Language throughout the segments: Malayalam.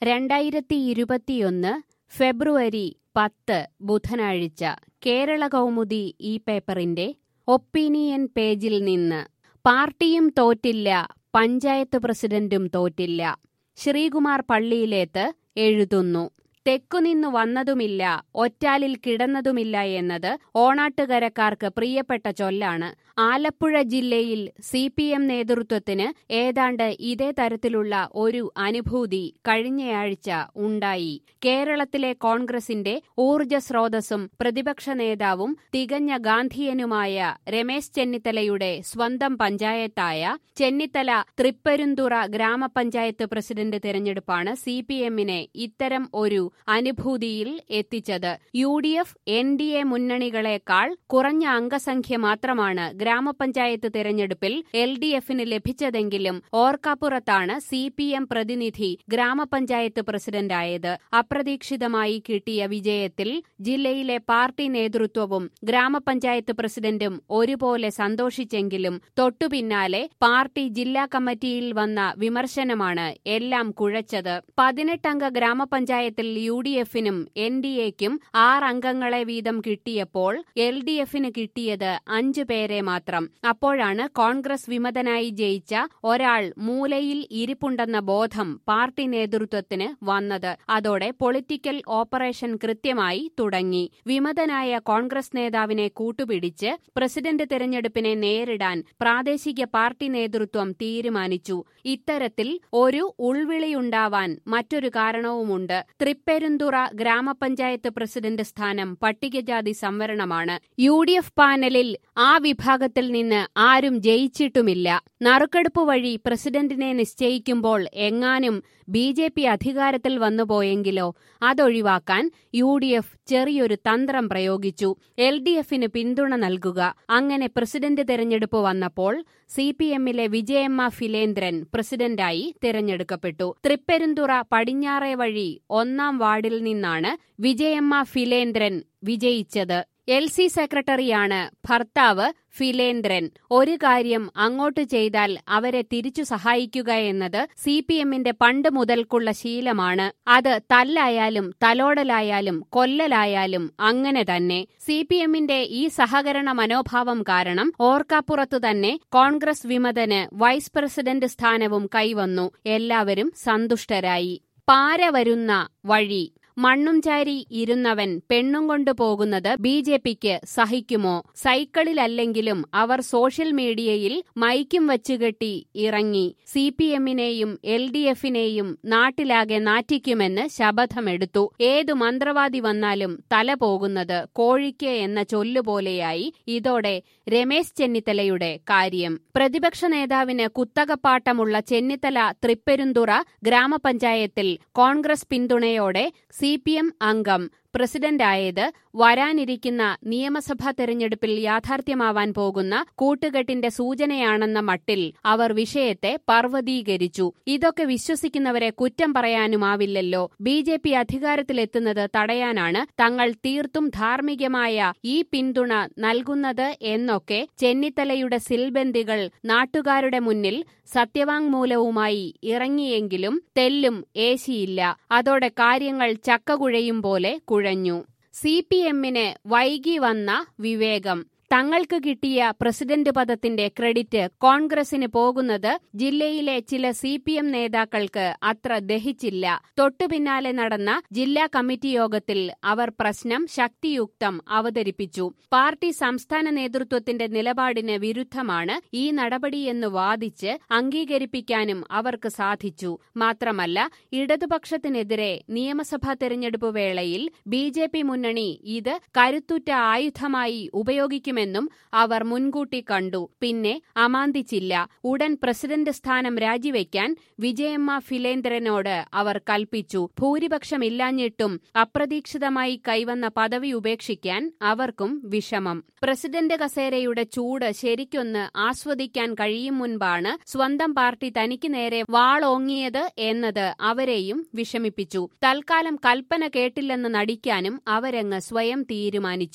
രണ്ടായിരത്തി ഇരുപത്തിയൊന്ന് ഫെബ്രുവരി പത്ത് ബുധനാഴ്ച കേരള കൗമുദി ഈ പേപ്പറിന്റെ ഒപ്പീനിയൻ പേജിൽ നിന്ന് പാർട്ടിയും തോറ്റില്ല പഞ്ചായത്ത് പ്രസിഡന്റും തോറ്റില്ല ശ്രീകുമാർ പള്ളിയിലേത്ത് എഴുതുന്നു തെക്കുനിന്നു വന്നതുമില്ല ഒറ്റാലിൽ കിടന്നതുമില്ല എന്നത് ഓണാട്ടുകരക്കാർക്ക് പ്രിയപ്പെട്ട ചൊല്ലാണ് ആലപ്പുഴ ജില്ലയിൽ സി പി എം നേതൃത്വത്തിന് ഏതാണ്ട് ഇതേ തരത്തിലുള്ള ഒരു അനുഭൂതി കഴിഞ്ഞയാഴ്ച ഉണ്ടായി കേരളത്തിലെ കോൺഗ്രസിന്റെ ഊർജ സ്രോതസ്സും പ്രതിപക്ഷ നേതാവും തികഞ്ഞ ഗാന്ധിയനുമായ രമേശ് ചെന്നിത്തലയുടെ സ്വന്തം പഞ്ചായത്തായ ചെന്നിത്തല തൃപ്പരുന്തുറ ഗ്രാമപഞ്ചായത്ത് പ്രസിഡന്റ് തെരഞ്ഞെടുപ്പാണ് സി പി എമ്മിനെ ഇത്തരം ഒരു അനുഭൂതിയിൽ എത്തിച്ചത് U D F N D A മുന്നണികളെക്കാൾ കുറഞ്ഞ അംഗസംഖ്യ മാത്രമാണ് ഗ്രാമപഞ്ചായത്ത് തെരഞ്ഞെടുപ്പിൽ എൽ ഡി എഫിന് ലഭിച്ചതെങ്കിലും ഓർക്കാപ്പുറത്താണ് സി പി എം പ്രതിനിധി ഗ്രാമപഞ്ചായത്ത് പ്രസിഡന്റായത് അപ്രതീക്ഷിതമായി കിട്ടിയ വിജയത്തിൽ ജില്ലയിലെ പാർട്ടി നേതൃത്വവും ഗ്രാമപഞ്ചായത്ത് പ്രസിഡന്റും ഒരുപോലെ സന്തോഷിച്ചെങ്കിലും തൊട്ടുപിന്നാലെ പാർട്ടി ജില്ലാ കമ്മിറ്റിയിൽ വന്ന വിമർശനമാണ് എല്ലാം കുഴച്ചത് പതിനെട്ടംഗ ഗ്രാമപഞ്ചായത്തിൽ യു ഡി എഫിനും എൻ ഡി എക്കും ആറംഗങ്ങളെ വീതം കിട്ടിയപ്പോൾ എൽ ഡി എഫിന് കിട്ടിയത് അഞ്ചു പേരെ മാത്രം അപ്പോഴാണ് കോൺഗ്രസ് വിമതനായി ജയിച്ച ഒരാൾ മൂലയിൽ ഇരിപ്പുണ്ടെന്ന ബോധം പാർട്ടി നേതൃത്വത്തിന് വന്നത് അതോടെ പൊളിറ്റിക്കൽ ഓപ്പറേഷൻ കൃത്യമായി തുടങ്ങി വിമതനായ കോൺഗ്രസ് നേതാവിനെ കൂട്ടുപിടിച്ച് പ്രസിഡന്റ് തെരഞ്ഞെടുപ്പിനെ നേരിടാൻ പ്രാദേശിക പാർട്ടി നേതൃത്വം തീരുമാനിച്ചു ഇത്തരത്തിൽ ഒരു ഉൾവിളിയുണ്ടാവാൻ മറ്റൊരു കാരണവുമുണ്ട് തൃപ്പെരുന്തുറ ഗ്രാമപഞ്ചായത്ത് പ്രസിഡന്റ് സ്ഥാനം പട്ടികജാതി സംവരണമാണ് യു ഡി എഫ് പാനലിൽ ആ വിഭാഗത്തിൽ നിന്ന് ആരും ജയിച്ചിട്ടുമില്ല നറുക്കെടുപ്പ് വഴി പ്രസിഡന്റിനെ നിശ്ചയിക്കുമ്പോൾ എങ്ങാനും ബി ജെ പി അധികാരത്തിൽ വന്നുപോയെങ്കിലോ അതൊഴിവാക്കാൻ യു ഡി എഫ് ചെറിയൊരു തന്ത്രം പ്രയോഗിച്ചു എൽ ഡി എഫിന് പിന്തുണ നൽകുക അങ്ങനെ പ്രസിഡന്റ് തെരഞ്ഞെടുപ്പ് വന്നപ്പോൾ സി പി എമ്മിലെ വിജയമ്മ ഫിലേന്ദ്രൻ പ്രസിഡന്റായി തിരഞ്ഞെടുക്കപ്പെട്ടു തൃപ്പെരുന്തുറ പടിഞ്ഞാറേ വഴി ഒന്നാം വാർഡിൽ നിന്നാണ് വിജയമ്മ ഫിലേന്ദ്രൻ വിജയിച്ചത് എൽ സി സെക്രട്ടറിയാണ് ഭർത്താവ് ഫിലേന്ദ്രൻ ഒരു കാര്യം അങ്ങോട്ട് ചെയ്താൽ അവരെ തിരിച്ചു സഹായിക്കുക എന്നത് സി പി എമ്മിന്റെ പണ്ട് മുതൽക്കുള്ള ശീലമാണ് അത് തല്ലായാലും തലോടലായാലും കൊല്ലലായാലും അങ്ങനെ തന്നെ സി പി എമ്മിന്റെ ഈ സഹകരണ മനോഭാവം കാരണം ഓർക്കാപ്പുറത്ത് തന്നെ കോൺഗ്രസ് വിമതന് വൈസ് പ്രസിഡന്റ് സ്ഥാനവും കൈവന്നു എല്ലാവരും സന്തുഷ്ടരായി പാര വരുന്ന വഴി മണ്ണും ചാരി ഇരുന്നവൻ പെണ്ണും കൊണ്ടു പോകുന്നത് ബി ജെ പിക്ക് സഹിക്കുമോ സൈക്കിളിലല്ലെങ്കിലും അവർ സോഷ്യൽ മീഡിയയിൽ മൈക്കും വച്ചുകെട്ടി ഇറങ്ങി സി പി എമ്മിനെയും എൽ ഡി എഫിനെയും നാട്ടിലാകെ നാറ്റിക്കുമെന്ന് ശപഥമെടുത്തു ഏതു മന്ത്രവാദി വന്നാലും തല പോകുന്നത് കോഴിക്ക് എന്ന ചൊല്ലുപോലെയായി ഇതോടെ രമേശ് ചെന്നിത്തലയുടെ കാര്യം പ്രതിപക്ഷ നേതാവിന് കുത്തകപ്പാട്ടമുള്ള ചെന്നിത്തല തൃപ്പെരുന്തുറ ഗ്രാമപഞ്ചായത്തിൽ കോൺഗ്രസ് പിന്തുണയോടെ സി പി എം അംഗം പ്രസിഡന്റായത് വരാനിരിക്കുന്ന നിയമസഭാ തെരഞ്ഞെടുപ്പിൽ യാഥാർത്ഥ്യമാവാൻ പോകുന്ന കൂട്ടുകെട്ടിന്റെ സൂചനയാണെന്ന മട്ടിൽ അവർ വിഷയത്തെ പർവ്വതീകരിച്ചു ഇതൊക്കെ വിശ്വസിക്കുന്നവരെ കുറ്റം പറയാനുമാവില്ലല്ലോ ബി ജെ പി അധികാരത്തിലെത്തുന്നത് തടയാനാണ് തങ്ങൾ തീർത്തും ധാർമ്മികമായ ഈ പിന്തുണ നൽകുന്നത് എന്നൊക്കെ ചെന്നിത്തലയുടെ സിൽബന്ദികൾ നാട്ടുകാരുടെ മുന്നിൽ സത്യവാങ്മൂലവുമായി ഇറങ്ങിയെങ്കിലും തെല്ലും ഏശിയില്ല അതോടെ കാര്യങ്ങൾ ചക്കകുഴയും പോലെ കുഴഞ്ഞു സി പി എമ്മിന് വൈകി വന്ന വിവേകം തങ്ങൾക്ക് കിട്ടിയ പ്രസിഡന്റ് പദത്തിന്റെ ക്രെഡിറ്റ് കോൺഗ്രസിന് പോകുന്നത് ജില്ലയിലെ ചില സി പി എം നേതാക്കൾക്ക് അത്ര ദഹിച്ചില്ല തൊട്ടുപിന്നാലെ നടന്ന ജില്ലാ കമ്മിറ്റി യോഗത്തിൽ അവർ പ്രശ്നം ശക്തിയുക്തം അവതരിപ്പിച്ചു പാർട്ടി സംസ്ഥാന നേതൃത്വത്തിന്റെ നിലപാടിന് വിരുദ്ധമാണ് ഈ നടപടിയെന്ന് വാദിച്ച് അംഗീകരിപ്പിക്കാനും അവർക്ക് സാധിച്ചു മാത്രമല്ല ഇടതുപക്ഷത്തിനെതിരെ നിയമസഭാ തെരഞ്ഞെടുപ്പ് വേളയിൽ ബി ജെ പി മുന്നണി ഇത് കരുത്തുറ്റ ആയുധമായി ഉപയോഗിക്കുമെന്ന് എന്നും അവർ മുൻകൂട്ടി കണ്ടു പിന്നെ അമാന്തിച്ചില്ല ഉടൻ പ്രസിഡന്റ് സ്ഥാനം രാജിവെക്കാൻ വിജയമ്മ ഫിലേന്ദ്രനോട് അവർ കൽപ്പിച്ചു ഭൂരിപക്ഷമില്ലാഞ്ഞിട്ടും അപ്രതീക്ഷിതമായി കൈവന്ന പദവി ഉപേക്ഷിക്കാൻ അവർക്കും വിഷമം പ്രസിഡന്റ് കസേരയുടെ ചൂട് ശരിക്കൊന്ന് ആസ്വദിക്കാൻ കഴിയും മുൻപാണ് സ്വന്തം പാർട്ടി തനിക്ക് നേരെ വാളോങ്ങിയത് എന്നത് അവരെയും വിഷമിപ്പിച്ചു തൽക്കാലം കൽപ്പന കേട്ടില്ലെന്ന് നടിക്കാനും അവരങ്ങ് സ്വയം തീരുമാനിച്ചു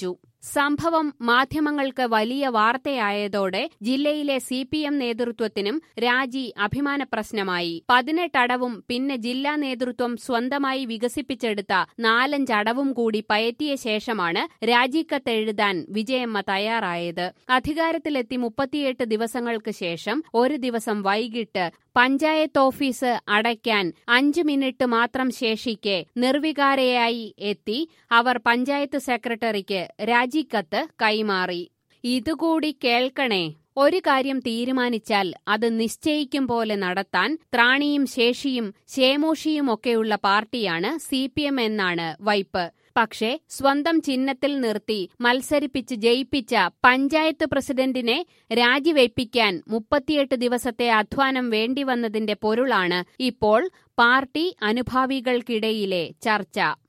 സംഭവം മാധ്യമങ്ങൾക്ക് വലിയ വാർത്തയായതോടെ ജില്ലയിലെ സി പി എം നേതൃത്വത്തിനും രാജി അഭിമാന പ്രശ്നമായി പതിനെട്ടടവും പിന്നെ ജില്ലാ നേതൃത്വം സ്വന്തമായി വികസിപ്പിച്ചെടുത്ത നാലഞ്ചടവും കൂടി പയറ്റിയ ശേഷമാണ് രാജിക്കത്തെഴുതാൻ വിജയമ്മ തയ്യാറായത് അധികാരത്തിലെത്തി മുപ്പത്തിയെട്ട് ദിവസങ്ങൾക്ക് ശേഷം ഒരു ദിവസം വൈകിട്ട് പഞ്ചായത്ത് ഓഫീസ് അടയ്ക്കാൻ അഞ്ചു മിനിറ്റ് മാത്രം ശേഷിക്കെ നിർവികാരയായി എത്തി അവർ പഞ്ചായത്ത് സെക്രട്ടറിക്ക് രാജിക്കത്ത് കൈമാറി ഇതുകൂടി കേൾക്കണേ ഒരു കാര്യം തീരുമാനിച്ചാൽ അത് നിശ്ചയിക്കും പോലെ നടത്താൻ ത്രാണിയും ശേഷിയും ശേമോഷിയുമൊക്കെയുള്ള പാർട്ടിയാണ് സി പി എം എന്നാണ് വൈപ്പ് പക്ഷേ സ്വന്തം ചിഹ്നത്തിൽ നിർത്തി മത്സരിപ്പിച്ച് ജയിപ്പിച്ച പഞ്ചായത്ത് പ്രസിഡന്റിനെ രാജിവയ്പ്പിക്കാൻ മുപ്പത്തിയെട്ട് ദിവസത്തെ അധ്വാനം വേണ്ടിവന്നതിന്റെ പൊരുളാണ് ഇപ്പോൾ പാർട്ടി അനുഭാവികൾക്കിടയിലെ ചർച്ച